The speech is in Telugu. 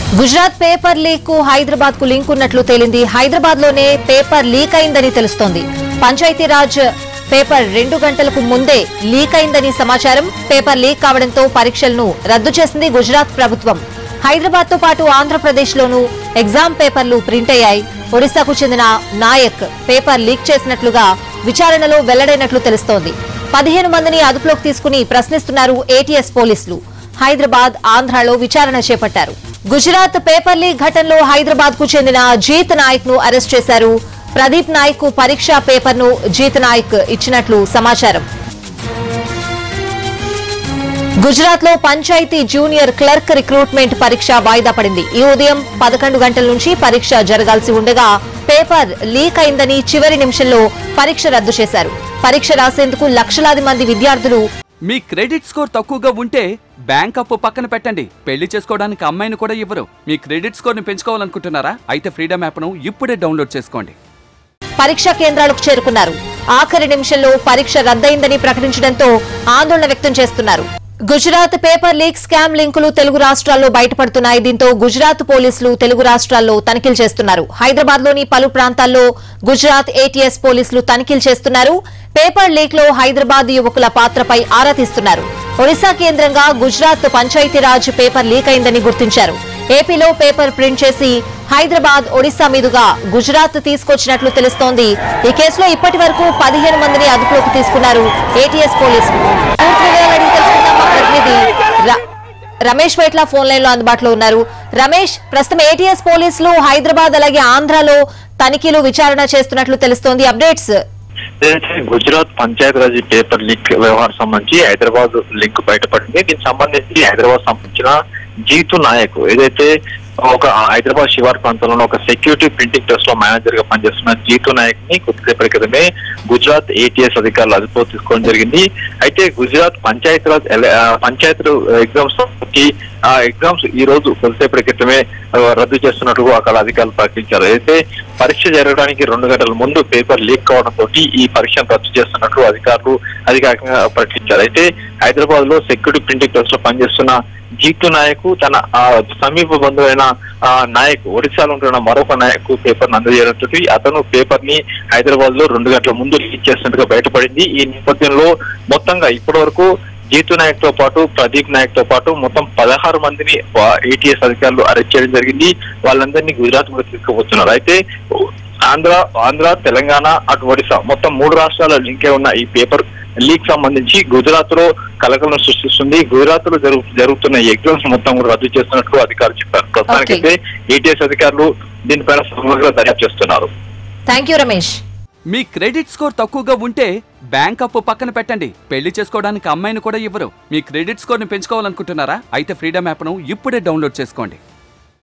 గుజరాత్ పేపర్ లీక్ కు హైదరాబాద్ కు లింక్ ఉన్నట్లు తేలింది హైదరాబాద్ లోనే పేపర్ లీక్ అయిందని తెలుస్తోంది పంచాయతీరాజ్ పేపర్ రెండు గంటలకు ముందే లీక్ అయిందని సమాచారం పేపర్ లీక్ కావడంతో పరీక్షలను రద్దు చేసింది గుజరాత్ ప్రభుత్వం హైదరాబాద్ తో పాటు ఆంధ్రప్రదేశ్ లోనూ ఎగ్జామ్ పేపర్లు ప్రింట్ అయ్యాయి ఒడిశాకు చెందిన నాయక్ పేపర్ లీక్ చేసినట్లుగా విచారణలో వెల్లడైనట్లు తెలుస్తోంది పదిహేను మందిని అదుపులోకి తీసుకుని ప్రశ్నిస్తున్నారు ఏటీఎస్ పోలీసులు హైదరాబాద్ ఆంధ్రాలో విచారణ చేపట్టారు గుజరాత్ పేపర్ లీక్ ఘటనలో హైదరాబాద్ కు చెందిన జీత్ నాయక్ ను అరెస్ట్ చేశారు ప్రదీప్ నాయక్ కు పరీక్షా పేపర్ ను జీత్ నాయక్ ఇచ్చినట్లు సమాచారం గుజరాత్ లో పంచాయతీ జూనియర్ క్లర్క్ రిక్రూట్మెంట్ పరీక్ష వాయిదా పడింది ఈ ఉదయం పదకొండు గంటల నుంచి పరీక్ష జరగాల్సి ఉండగా పేపర్ లీక్ అయిందని చివరి నిమిషంలో పరీక్ష రద్దు చేశారు పరీక్ష రాసేందుకు లక్షలాది మంది విద్యార్థులు మీ క్రెడిట్ స్కోర్ తక్కువగా ఉంటే బ్యాంక్ అప్పు పక్కన పెట్టండి పెళ్లి చేసుకోవడానికి అమ్మాయిని కూడా ఇవ్వరు మీ క్రెడిట్ స్కోర్ ని పెంచుకోవాలనుకుంటున్నారా అయితే ఫ్రీడమ్ యాప్ను ఇప్పుడే డౌన్లోడ్ చేసుకోండి పరీక్షా కేంద్రాలకు చేరుకున్నారు ఆఖరి నిమిషంలో పరీక్ష రద్దయిందని ప్రకటించడంతో ఆందోళన వ్యక్తం చేస్తున్నారు గుజరాత్ పేపర్ లీక్ స్కామ్ లింకులు తెలుగు రాష్ట్రాల్లో బయటపడుతున్నాయి దీంతో గుజరాత్ పోలీసులు తెలుగు రాష్ట్రాల్లో తనిఖీలు చేస్తున్నారు హైదరాబాద్ లోని పలు ప్రాంతాల్లో గుజరాత్ ఏటీఎస్ పోలీసులు తనిఖీలు చేస్తున్నారు పేపర్ లీక్ లో హైదరాబాద్ యువకుల పాత్రపై ఆరా తీస్తున్నారు ఒడిశా కేంద్రంగా గుజరాత్ పంచాయతీరాజ్ పేపర్ లీక్ అయిందని గుర్తించారు ఏపీలో పేపర్ ప్రింట్ చేసి హైదరాబాద్ ఒడిశా మీదుగా గుజరాత్ తీసుకొచ్చినట్లు తెలుస్తోంది ఈ కేసులో ఇప్పటి వరకు పదిహేను మందిని అదుపులోకి తీసుకున్నారు ఏటీఎస్ పోలీసులు పూర్తి వివరాలు అడిగి తెలుసుకుందాం మా ప్రతినిధి ర- రమేష్ వైట్ల ఫోన్ లైన్ లో అందుబాటులో ఉన్నారు రమేష్ ప్రస్తుతం ఏటీఎస్ పోలీసులు హైదరాబాద్ అలాగే ఆంధ్రాలో తనిఖీలు విచారణ చేస్తున్నట్లు తెలుస్తోంది అప్డేట్స్ ఏదైతే గుజరాత్ పంచాయతీరాజ్ పేపర్ లీక్ వ్యవహారం సంబంధించి హైదరాబాద్ లింక్ బయటపడింది దీనికి సంబంధించి హైదరాబాద్ సంబంధించిన జీతు నాయక్ ఏదైతే ఒక హైదరాబాద్ శివార్ ప్రాంతంలో ఒక సెక్యూరిటీ ప్రింటింగ్ ప్రెస్ లో మేనేజర్ గా పనిచేస్తున్న జీతు నాయక్ ని కొద్దిసేపటి క్రితమే గుజరాత్ ఏటీఎస్ అధికారులు అదుపులో తీసుకోవడం జరిగింది అయితే గుజరాత్ పంచాయతీరాజ్ ఎల- ఆ, పంచాయతీ ఎగ్జామ్స్ కి ఆ ఎగ్జామ్స్ ఈ రోజు కొద్దిసేపటి క్రితమే ఆ, రద్దు చేస్తున్నట్టు అక్కడ అధికారులు ప్రకటించారు అయితే పరీక్ష జరగడానికి రెండు గంటల ముందు పేపర్ లీక్ కావడంతో ఈ పరీక్షను రద్దు చేస్తున్నట్లు అధికారులు అధికారికంగా ప్రకటించారు అయితే హైదరాబాద్ లో సెక్యూరిటీ ప్రింటింగ్ ప్రెస్ లో పనిచేస్తున్న జీతు నాయక్ తన ఆ, సమీప బంధువైన ఆ, నాయక్ ఒడిశాలో ఉంటున్న మరొక నాయక్ పేపర్ అందజేయడంతో అతను పేపర్ ని హైదరాబాద్ లో రెండు గంటల ముందు లీక్ చేసినట్టుగా బయటపడింది ఈ నేపథ్యంలో మొత్తంగా ఇప్పటి వరకు జీతు నాయక్ తో పాటు ప్రదీప్ నాయక్ తో పాటు మొత్తం పదహారు మందిని ఏటీఎస్ అధికారులు అరెస్ట్ చేయడం జరిగింది వాళ్ళందరినీ గుజరాత్ కూడా తీసుకుపోతున్నారు అయితే ఆంధ్ర ఆంధ్ర తెలంగాణ అటు ఒడిశా మొత్తం మూడు రాష్ట్రాల లింకే ఉన్న ఈ పేపర్ లీక్ సంబంధించి గుజరాత్ లో కలకలను సృష్టిస్తుంది గుజరాత్ లో జరుగు జరుగుతున్న ఎగ్జామ్స్ మొత్తం కూడా రద్దు చేస్తున్నట్లు అధికారులు చెప్పారు ప్రస్తుతానికైతే ఏటీఎస్ అధికారులు దీనిపైన సమగ్ర దర్యాప్తు చేస్తున్నారు థ్యాంక్ యూ రమేష్ మీ క్రెడిట్ స్కోర్ తక్కువగా ఉంటే బ్యాంక్ అప్పు పక్కన పెట్టండి పెళ్లి చేసుకోవడానికి అమ్మాయిని కూడా ఇవ్వరు మీ క్రెడిట్ స్కోర్ ని పెంచుకోవాలనుకుంటున్నారా అయితే ఫ్రీడమ్ యాప్ను ఇప్పుడే డౌన్లోడ్ చేసుకోండి